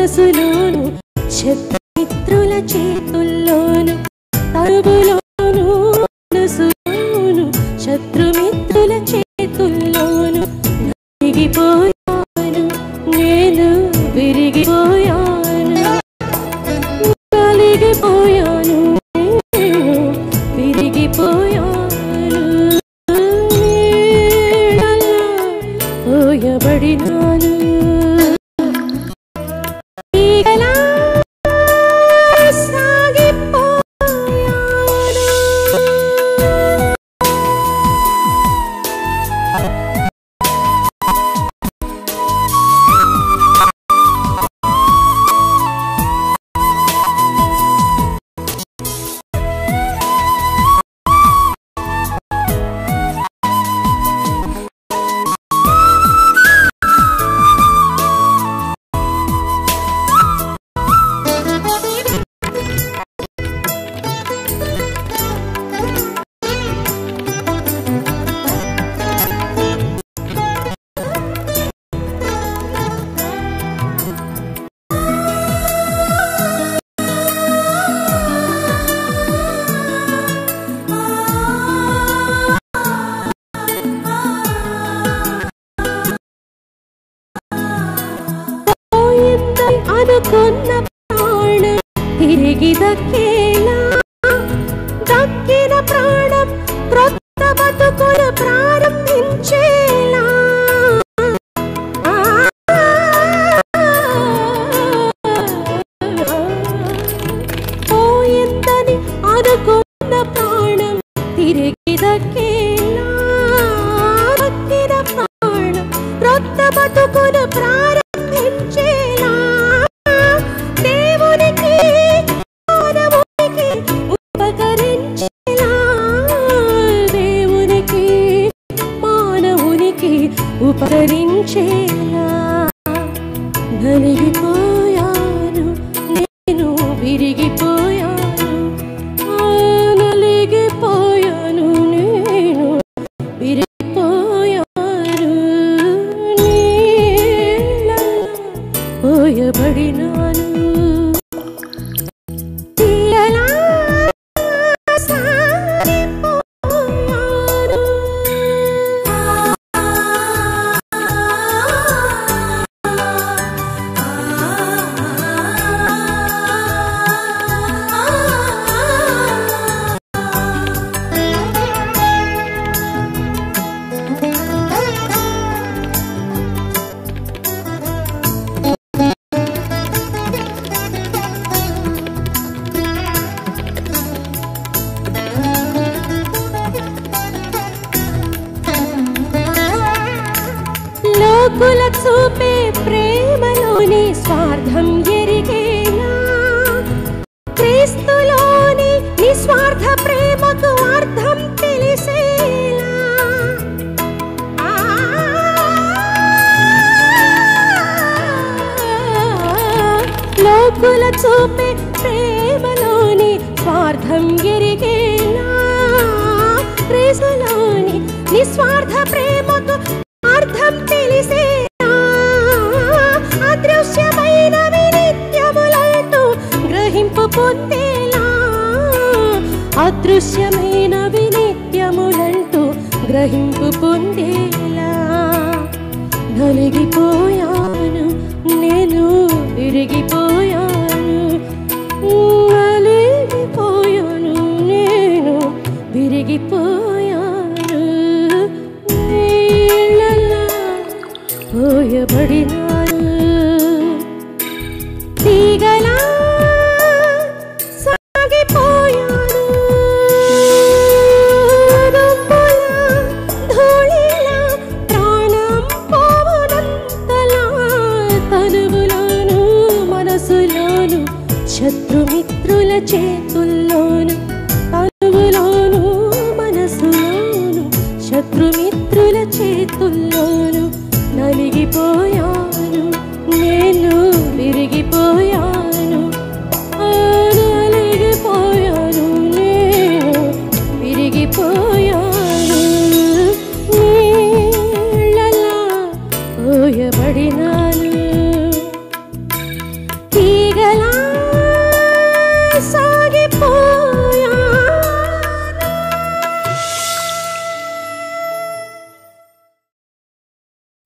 మనసులోను శత్రుమిత్రుల చేతుల్లోను తరువులోను మనసులోను శత్రుమిత్రుల చేతుల్లోను విరిగిపోయాను నేను విరిగిపోయాను కలిగిపోయాను నేను విరిగిపోయాను నీడలా పోయబడినాను ఈగలా సాగిపోయాను పోయిందని అనుకున్న ప్రాణం తిరిగి దక్కేలా దక్కిన ప్రాణం క్రొత్త బతుకును ప్రారంభించేలా పోయిందని అనుకున్న ప్రాణం తిరిగి దక్కేలా దక్కిన ప్రాణం క్రొత్త బతుకును ప్రారంభించేలా దేవునికి మానవునికి ఉపకరించేలా దేవునికి మానవునికి ఉపకరించేలా నలిగిపోయాను నేను విరిగిపోయాను ఆ, నలిగిపోయాను నేను విరిగిపోయాను నీళ్ళలో పోయబడినాను తీయలా లోకుల చూపే ప్రేమలోని స్వార్థం ఎరిగేలా క్రీస్తులోని నిస్వార్థ ప్రేమకు అర్థం తెలిసేలా ఆ, లోకుల చూపే ప్రేమలోని స్వార్థం ఎరిగేలా క్రీస్తులోని నిస్వార్థ ప్రేమకు అర్థం తెలిసేలా అదృశ్యమైనవి నిత్యములంటూ గ్రహింపు పొందేలా అదృశ్యమైనవి నిత్యములంటూ గ్రహింపు పొందేలా నలిగిపోయాను నేను విరిగిపోయాను నలిగిపోయాను నేను విరిగిపోయాను నీళ్ళలా పోయబడినాను తీగలా సాగిపోయాను దుమ్ములా, ధూళిలా, ప్రాణం పోవనంతలా తనువులోను మనసులోను శత్రుమిత్రుల చేతుల్లోను తనువులోను మనసులోను శత్రుమిత్రుల చేతుల్లోను నలిగిపోయాను నేను విరిగిపో